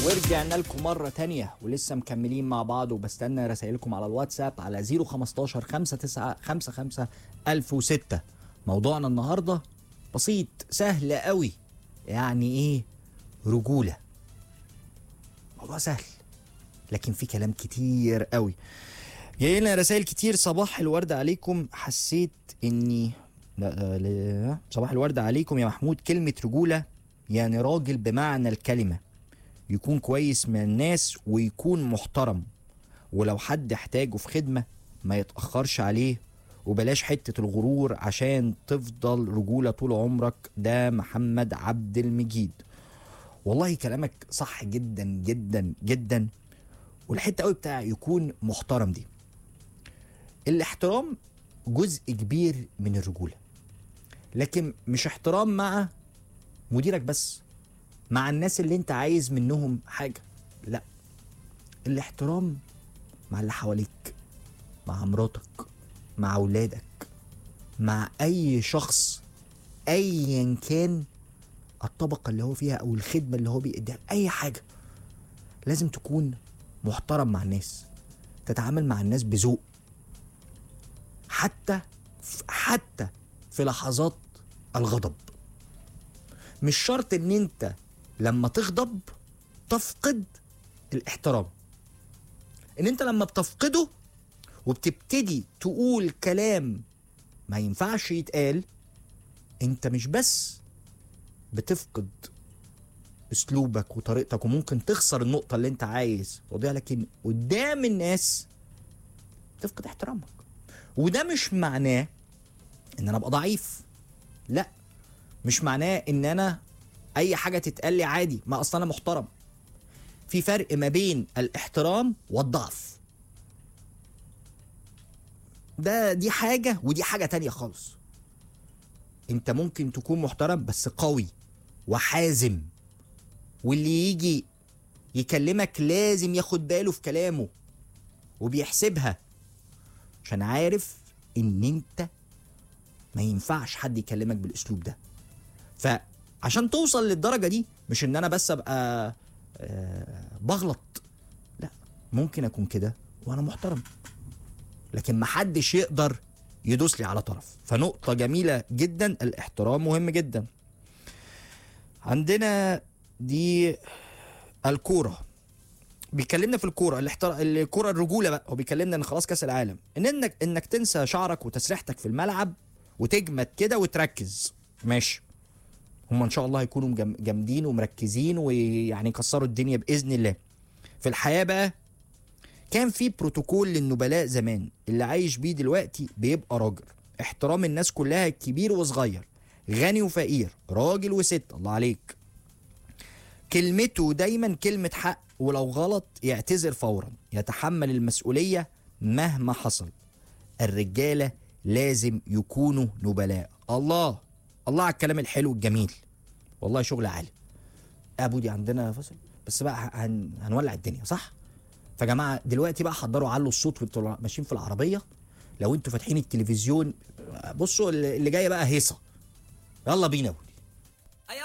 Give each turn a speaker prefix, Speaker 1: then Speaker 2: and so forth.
Speaker 1: ورجعنا لكم مرة تانية ولسه مكملين مع بعض وبستنى رسائلكم على الواتساب على 015 59 55 1006 موضوعنا النهاردة بسيط سهل قوي يعني ايه رجولة موضوع سهل لكن في كلام كتير قوي جاي لنا رسائل كتير صباح الورد عليكم حسيت اني لا لا صباح الورد عليكم يا محمود كلمة رجولة يعني راجل بمعنى الكلمة يكون كويس من الناس ويكون محترم ولو حد احتاجه في خدمة ما يتأخرش عليه وبلاش حتة الغرور عشان تفضل رجولة طول عمرك ده محمد عبد المجيد والله كلامك صح جدا جدا جدا والحتة قوي بتاع يكون محترم دي الاحترام جزء كبير من الرجولة لكن مش احترام مع مديرك بس مع الناس اللي انت عايز منهم حاجة لا الاحترام مع اللي حواليك مع مراتك مع اولادك مع اي شخص ايا كان الطبقة اللي هو فيها او الخدمة اللي هو بيديها اي حاجة لازم تكون محترم مع الناس تتعامل مع الناس بذوق حتى حتى في لحظات الغضب مش شرط ان انت لما تغضب تفقد الاحترام ان انت لما بتفقده وبتبتدي تقول كلام ما ينفعش يتقال انت مش بس بتفقد اسلوبك وطريقتك وممكن تخسر النقطة اللي انت عايز توضيها لكن قدام الناس تفقد احترامك وده مش معناه ان انا ابقى ضعيف لا مش معناه ان انا اي حاجه تتقال لي عادي ما اصلا انا محترم في فرق ما بين الاحترام والضعف ده دي حاجه ودي حاجه تانية خالص انت ممكن تكون محترم بس قوي وحازم واللي يجي يكلمك لازم ياخد باله في كلامه وبيحسبها عشان عارف ان انت ما ينفعش حد يكلمك بالاسلوب ده فعشان توصل للدرجه دي مش ان انا بس ابقى آه، بغلط لا ممكن اكون كده وانا محترم لكن محدش يقدر يدوس لي على طرف فنقطه جميله جدا الاحترام مهم جدا عندنا دي الكوره بيكلمنا في الكوره الاحتر... الكوره الرجوله بقى هو بيكلمنا ان خلاص كاس العالم ان انك انك تنسى شعرك وتسريحتك في الملعب وتجمد كده وتركز ماشي هم ان شاء الله هيكونوا جم- جامدين ومركزين ويعني يكسروا الدنيا باذن الله في الحياه بقى كان في بروتوكول للنبلاء زمان اللي عايش بيه دلوقتي بيبقى راجل احترام الناس كلها كبير وصغير غني وفقير راجل وست الله عليك كلمته دايما كلمة حق ولو غلط يعتذر فورا يتحمل المسؤولية مهما حصل الرجالة لازم يكونوا نبلاء الله الله على الكلام الحلو الجميل والله شغل عالي ابو دي عندنا فصل بس بقى هن... هنولع الدنيا صح فجماعه دلوقتي بقى حضروا علوا الصوت وانتوا ماشيين في العربيه لو انتوا فاتحين التلفزيون بصوا اللي اللي جايه بقى هيصه يلا بينا